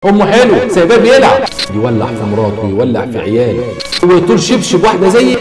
امه حلو سايباه بيلعب يولع في مراته ويولع في عياله ويطول شبشب واحده زي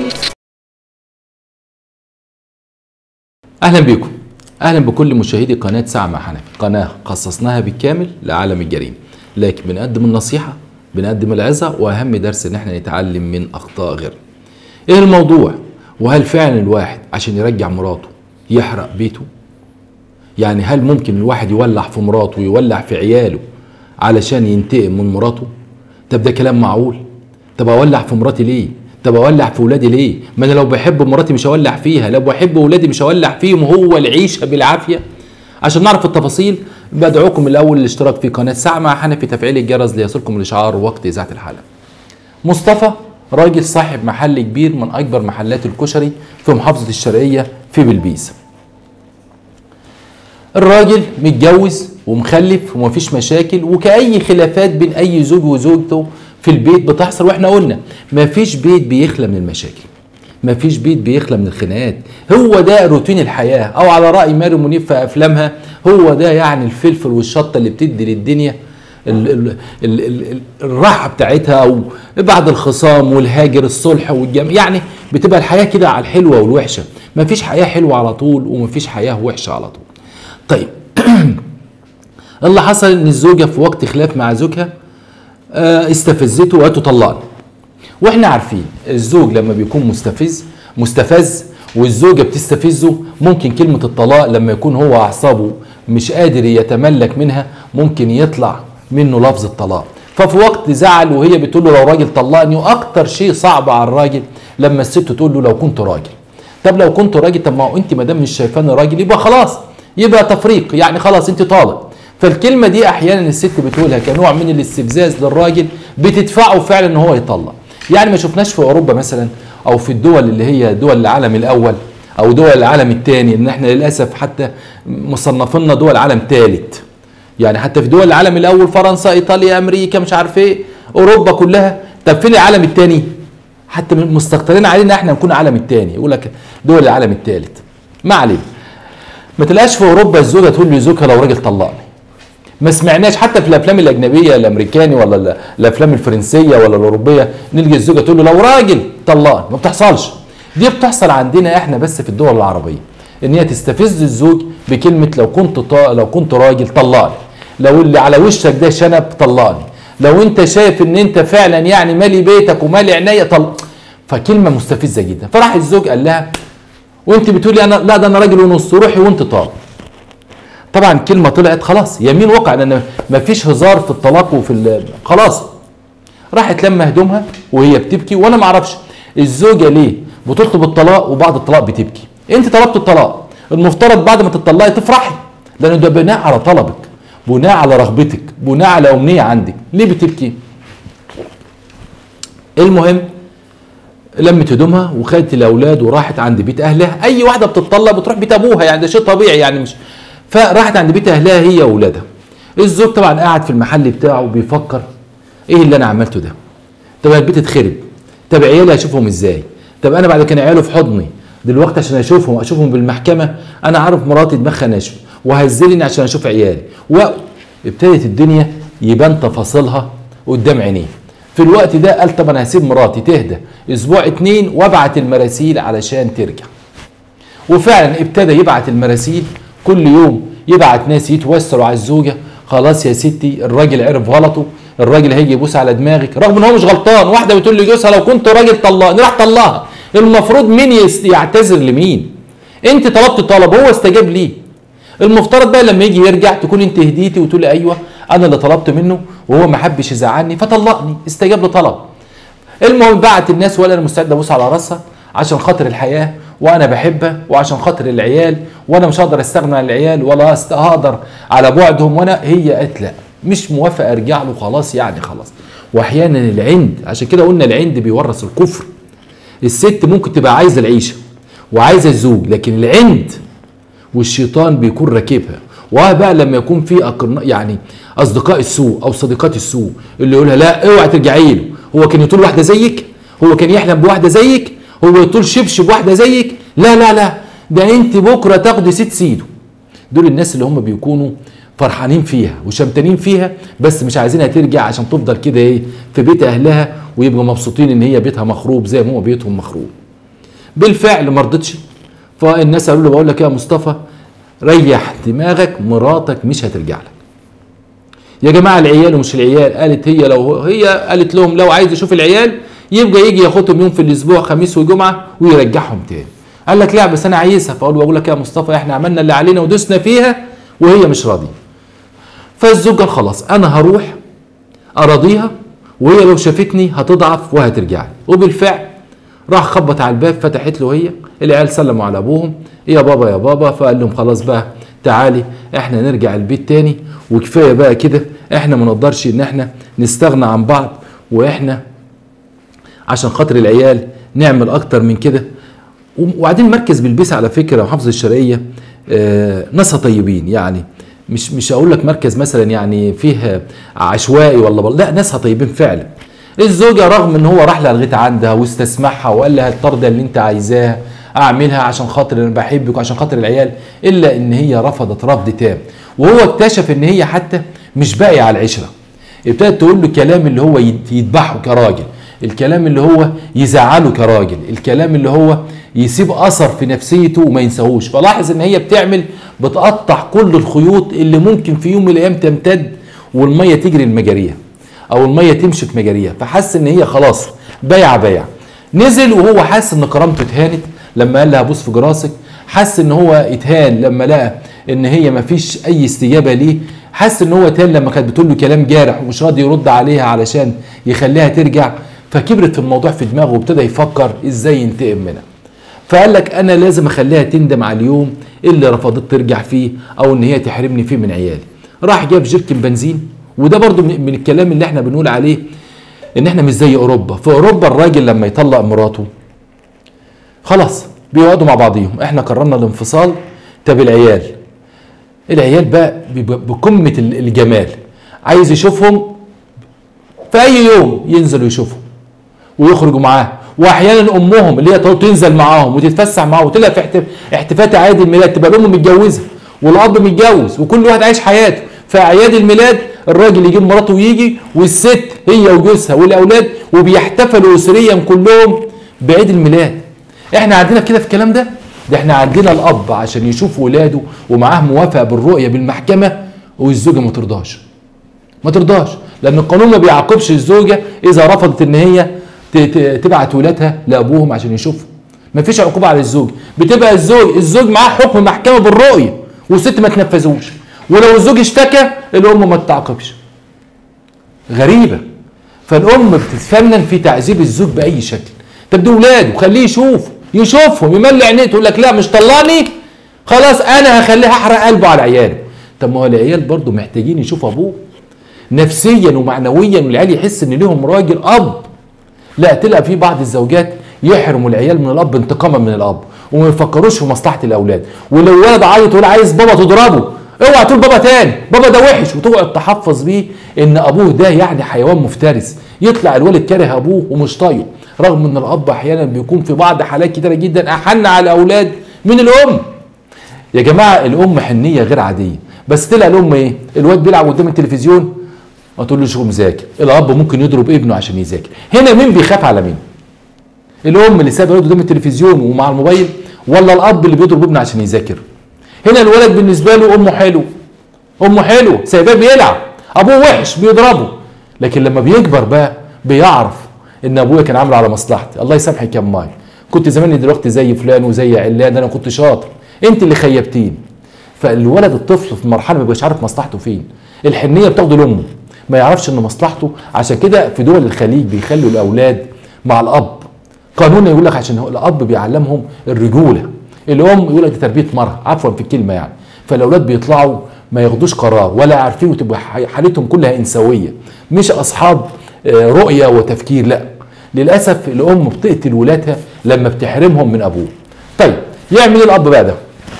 اهلا بيكم اهلا بكل مشاهدي قناه ساعه مع حنفي قناه خصصناها بالكامل لعالم الجريمه لكن بنقدم النصيحه بنقدم العظه واهم درس ان احنا نتعلم من اخطاء غيرنا ايه الموضوع وهل فعلا الواحد عشان يرجع مراته يحرق بيته يعني هل ممكن الواحد يولع في مراته ويولع في عياله علشان ينتقم من مراته طب ده كلام معقول طب اولع في مراتي ليه طب اولع في ولادي ليه ما انا لو بحب مراتي مش هولع فيها لو بحب ولادي مش هولع فيهم هو العيشه بالعافيه عشان نعرف التفاصيل بدعوكم الاول للاشتراك في قناه ساعه مع حنفي تفعيل الجرس ليصلكم الاشعار وقت اذاعه الحلقه مصطفى راجل صاحب محل كبير من اكبر محلات الكشري في محافظه الشرقيه في بلبيس الراجل متجوز ومخلف ومفيش مشاكل وكأي خلافات بين أي زوج وزوجته في البيت بتحصل واحنا قلنا مفيش بيت بيخلى من المشاكل مفيش بيت بيخلى من الخناقات هو ده روتين الحياة أو على رأي ماري منيب في أفلامها هو ده يعني الفلفل والشطة اللي بتدي للدنيا ال ال ال ال الراحة بتاعتها أو بعد الخصام والهاجر الصلح والجم يعني بتبقى الحياة كده على الحلوة والوحشة مفيش حياة حلوة على طول ومفيش حياة وحشة على طول طيب اللي حصل ان الزوجه في وقت خلاف مع زوجها آه، استفزته وقالت له طلقني واحنا عارفين الزوج لما بيكون مستفز مستفز والزوجه بتستفزه ممكن كلمه الطلاق لما يكون هو اعصابه مش قادر يتملك منها ممكن يطلع منه لفظ الطلاق ففي وقت زعل وهي بتقول له لو راجل طلقني واكتر شيء صعب على الراجل لما الست تقول له لو كنت راجل طب لو كنت راجل طب ما هو انت ما دام مش شايفاني راجل يبقى خلاص يبقى تفريق يعني خلاص انت طالق فالكلمه دي احيانا الست بتقولها كنوع من الاستفزاز للراجل بتدفعه فعلا ان هو يطلق يعني ما شفناش في اوروبا مثلا او في الدول اللي هي دول العالم الاول او دول العالم الثاني ان احنا للاسف حتى مصنفيننا دول عالم ثالث يعني حتى في دول العالم الاول فرنسا ايطاليا امريكا مش عارف ايه اوروبا كلها طب فين العالم الثاني حتى مستكترين علينا احنا نكون العالم الثاني يقول لك دول العالم الثالث ما علينا ما تلاقيش في اوروبا الزوجه تقول لزوجها لو راجل طلقني ما سمعناش حتى في الافلام الاجنبيه الامريكاني ولا ال- الافلام الفرنسيه ولا الاوروبيه نلقى الزوجه تقول له لو راجل طلقني ما بتحصلش دي بتحصل عندنا احنا بس في الدول العربيه ان هي تستفز الزوج بكلمه لو كنت طا... لو كنت راجل طلقني لو اللي على وشك ده شنب طلقني لو انت شايف ان انت فعلا يعني مالي بيتك ومالي عينيا طل فكلمه مستفزه جدا فراح الزوج قال لها وانت بتقولي انا لا ده انا راجل ونص روحي وانت طالق طبعا كلمه طلعت خلاص يمين وقع لان ما فيش هزار في الطلاق وفي ال- خلاص راحت لما هدومها وهي بتبكي وانا ما اعرفش الزوجه ليه بتطلب الطلاق وبعد الطلاق بتبكي انت طلبت الطلاق المفترض بعد ما تطلقي تفرحي لان ده بناء على طلبك بناء على رغبتك بناء على امنيه عندك ليه بتبكي المهم لمت هدومها وخدت الاولاد وراحت عند بيت اهلها اي واحده بتطلق بتروح بيت ابوها يعني ده شيء طبيعي يعني مش فراحت عند بيت اهلها هي واولادها الزوج طبعا قاعد في المحل بتاعه بيفكر ايه اللي انا عملته ده طب البيت اتخرب طب عيالي اشوفهم ازاي طب انا بعد كان عياله في حضني دلوقتي عشان اشوفهم اشوفهم بالمحكمه انا عارف مراتي دماغها ناشفه وهزلني عشان اشوف عيالي وابتدت الدنيا يبان تفاصيلها قدام عينيه في الوقت ده قال طب انا هسيب مراتي تهدى اسبوع اتنين وابعت المراسيل علشان ترجع وفعلا ابتدى يبعت المراسيل كل يوم يبعت ناس يتوسلوا على الزوجه خلاص يا ستي الراجل عرف غلطه الراجل هيجي يبوس على دماغك رغم ان هو مش غلطان واحده بتقول لجوزها لو كنت راجل طلقني راح طلقها المفروض مين يس- يعتذر لمين انت طلبت طلب هو استجاب ليه المفترض بقى لما يجي يرجع تكون انت هديتي وتقولي ايوه انا اللي طلبت منه وهو ما حبش يزعلني فطلقني استجاب لطلب المهم بعت الناس ولا انا مستعد ابوس على راسها عشان خاطر الحياه وانا بحبها وعشان خاطر العيال وانا مش هقدر استغنى عن العيال ولا أست- هقدر على بعدهم وانا هي قالت لا مش موافق ارجع له خلاص يعني خلاص واحيانا العند عشان كده قلنا العند بيورث الكفر الست ممكن تبقى عايزه العيشه وعايزه الزوج لكن العند والشيطان بيكون راكبها وبقى لما يكون في أقرناء يعني اصدقاء السوء او صديقات السوء اللي يقولها لا اوعى ترجعي له هو كان يطول واحده زيك هو كان يحلم بواحده زيك هو يطول شبشب واحده زيك لا لا لا ده انت بكره تاخدي ست سيده دول الناس اللي هم بيكونوا فرحانين فيها وشمتانين فيها بس مش عايزينها ترجع عشان تفضل كده ايه في بيت اهلها ويبقوا مبسوطين ان هي بيتها مخروب زي ما هو بيتهم مخروب بالفعل ما رضتش فالناس قالوا له بقول لك يا مصطفى ريح دماغك مراتك مش هترجع لك يا جماعه العيال ومش العيال قالت هي لو هي قالت لهم لو عايز يشوف العيال يبقى يجي ياخدهم يوم في الاسبوع خميس وجمعه ويرجعهم تاني قال لك لا بس انا عايزها فاقول بقول لك يا مصطفى احنا عملنا اللي علينا ودوسنا فيها وهي مش راضيه فالزوج قال خلاص انا هروح اراضيها وهي لو شافتني هتضعف وهترجع لي وبالفعل راح خبط على الباب فتحت له هي العيال سلموا على ابوهم يا بابا يا بابا فقال لهم خلاص بقى تعالي احنا نرجع البيت تاني وكفايه بقى كده احنا ما نقدرش ان احنا نستغنى عن بعض واحنا عشان خاطر العيال نعمل اكتر من كده وبعدين مركز بلبيس على فكره وحافظ الشرقيه آه ناسها طيبين يعني مش مش هقول لك مركز مثلا يعني فيه عشوائي ولا بل لا ناسها طيبين فعلا الزوجه رغم ان هو راح لها لغايه عندها واستسمحها وقال لها الطرده اللي انت عايزاها اعملها عشان خاطر انا بحبك وعشان خاطر العيال الا ان هي رفضت رفض تام وهو اكتشف ان هي حتى مش باقيه على العشره ابتدت تقول له كلام اللي هو يذبحه كراجل الكلام اللي هو يزعله كراجل الكلام اللي هو يسيب اثر في نفسيته وما ينساهوش فلاحظ ان هي بتعمل بتقطع كل الخيوط اللي ممكن في يوم من الايام تمتد والميه تجري المجاريها او الميه تمشي في مجاريها فحس ان هي خلاص بايعه بايع نزل وهو حاسس ان كرامته اتهانت لما قال لها بوس في جراسك حس ان هو اتهان لما لقى ان هي ما فيش اي استجابه ليه حس ان هو اتهان لما كانت بتقول له كلام جارح ومش راضي يرد عليها علشان يخليها ترجع فكبرت الموضوع في دماغه وابتدى يفكر ازاي ينتقم منها فقال لك انا لازم اخليها تندم على اليوم اللي رفضت ترجع فيه او ان هي تحرمني فيه من عيالي راح جاب جيركن بنزين وده برضو من الكلام اللي احنا بنقول عليه ان احنا مش زي اوروبا في اوروبا الراجل لما يطلق مراته خلاص بيقعدوا مع بعضيهم احنا قررنا الانفصال طب العيال العيال بقى بقمه الجمال عايز يشوفهم في اي يوم ينزلوا يشوفهم ويخرجوا معاه واحيانا امهم اللي هي تنزل معاهم وتتفسح معاهم وتلاقي في احتفالات اعياد الميلاد تبقى الام متجوزه والاب متجوز وكل واحد عايش حياته في اعياد الميلاد الراجل يجيب مراته ويجي والست هي وجوزها والاولاد وبيحتفلوا اسريا كلهم بعيد الميلاد احنا عندنا كده في الكلام ده ده احنا عندنا الاب عشان يشوف ولاده ومعاه موافقه بالرؤيه بالمحكمه والزوجه ما ترضاش ما ترضاش لان القانون ما بيعاقبش الزوجه اذا رفضت ان هي تبعت ولادها لابوهم عشان يشوفوا ما فيش عقوبه على الزوج بتبقى الزوج الزوج معاه حكم محكمه بالرؤيه والست ما تنفذوش ولو الزوج اشتكى الام ما تتعاقبش غريبه فالام بتتفنن في تعذيب الزوج باي شكل طب ده ولاده خليه يشوف يشوفهم يملي عينيه تقول لك لا مش طلعني خلاص انا هخليه احرق قلبه على عياله طب ما هو العيال برضه محتاجين يشوفوا ابوه نفسيا ومعنويا والعيال يحس ان ليهم راجل اب لا تلاقي في بعض الزوجات يحرموا العيال من الاب انتقاما من الاب وما يفكروش في مصلحه الاولاد ولو ولد عيط تقول عايز بابا تضربه اوعى تقول بابا تاني بابا ده وحش وتقعد تحفظ بيه ان ابوه ده يعني حيوان مفترس يطلع الولد كاره ابوه ومش طايقه رغم ان الاب احيانا بيكون في بعض حالات كتيره جدا احن على الاولاد من الام يا جماعه الام حنيه غير عاديه بس تلاقي الام ايه الواد بيلعب قدام التلفزيون ما تقولوش قوم ذاكر الاب ممكن يضرب ابنه عشان يذاكر هنا مين بيخاف على مين الام اللي سابه قدام التلفزيون ومع الموبايل ولا الاب اللي بيضرب ابنه عشان يذاكر هنا الولد بالنسبه له امه حلو امه حلو سايباه بيلعب ابوه وحش بيضربه لكن لما بيكبر بقى بيعرف ان ابويا كان عامل على مصلحتي الله يسامحك يا امي كنت زماني دلوقتي زي فلان وزي علان انا كنت شاطر انت اللي خيبتيني فالولد الطفل في مرحله ما بيبقاش عارف مصلحته فين الحنيه بتاخده لامه ما يعرفش ان مصلحته عشان كده في دول الخليج بيخلوا الاولاد مع الاب قانون يقول لك عشان الاب بيعلمهم الرجوله الام يقول لك دي تربيه مرأة عفوا في الكلمه يعني فالاولاد بيطلعوا ما ياخدوش قرار ولا عارفين وتبقى حالتهم كلها انسويه مش اصحاب رؤيه وتفكير لا للاسف الام بتقتل ولادها لما بتحرمهم من ابوه طيب يعمل ايه الاب بقى ده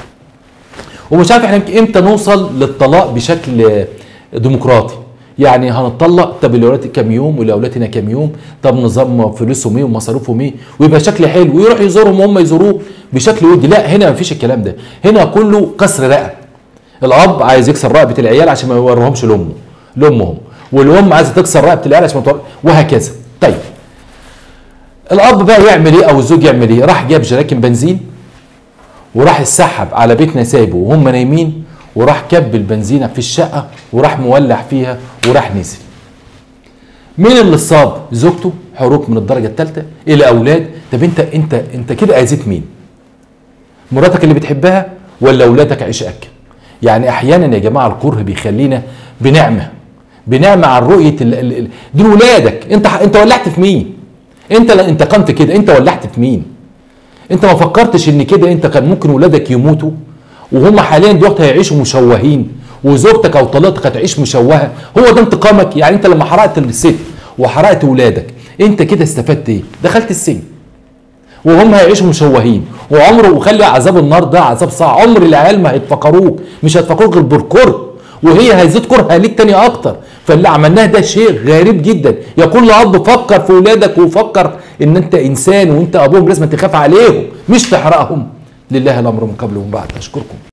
ومش عارف احنا امتى نوصل للطلاق بشكل ديمقراطي يعني هنطلق طب الاولاد كام يوم والاولاد هنا كام يوم طب نظام فلوسهم ايه ومصاريفهم ايه ويبقى شكل حلو ويروح يزورهم وهم يزوروه بشكل ودي لا هنا مفيش الكلام ده هنا كله كسر رقب الاب عايز يكسر رقبه العيال عشان ما يوريهمش لامه لامهم والام عايزه تكسر رقبه العيال عشان ما تور... وهكذا طيب الاب بقى يعمل ايه او الزوج يعمل ايه راح جاب جراكن بنزين وراح اتسحب على بيت نسايبه وهم نايمين وراح كب البنزينه في الشقه وراح مولع فيها وراح نزل مين اللي صاب زوجته حروق من الدرجه الثالثه الى اولاد طب انت انت انت كده اذيت مين مراتك اللي بتحبها ولا اولادك عشقك يعني احيانا يا جماعه الكره بيخلينا بنعمه بنعمه عن رؤيه ال ال ال دول ولادك انت انت ولعت في مين انت لا انتقمت كده انت ولعت في مين انت ما فكرتش ان كده انت كان ممكن ولادك يموتوا وهم حاليا دلوقتي هيعيشوا مشوهين وزوجتك او طليقتك هتعيش مشوهه هو ده انتقامك يعني انت لما حرقت الست وحرقت ولادك انت كده استفدت ايه دخلت السجن وهم هيعيشوا مشوهين وعمره وخلي عذاب النار ده عذاب صعب عمر العيال ما هيتفكروك مش هيتفكروك غير بالكره وهي هيزيد كرهها ليك تاني اكتر فاللي عملناه ده شيء غريب جدا يقول لاب فكر في ولادك وفكر ان انت انسان وانت ابوهم لازم تخاف عليهم مش تحرقهم لله الامر من قبل ومن بعد اشكركم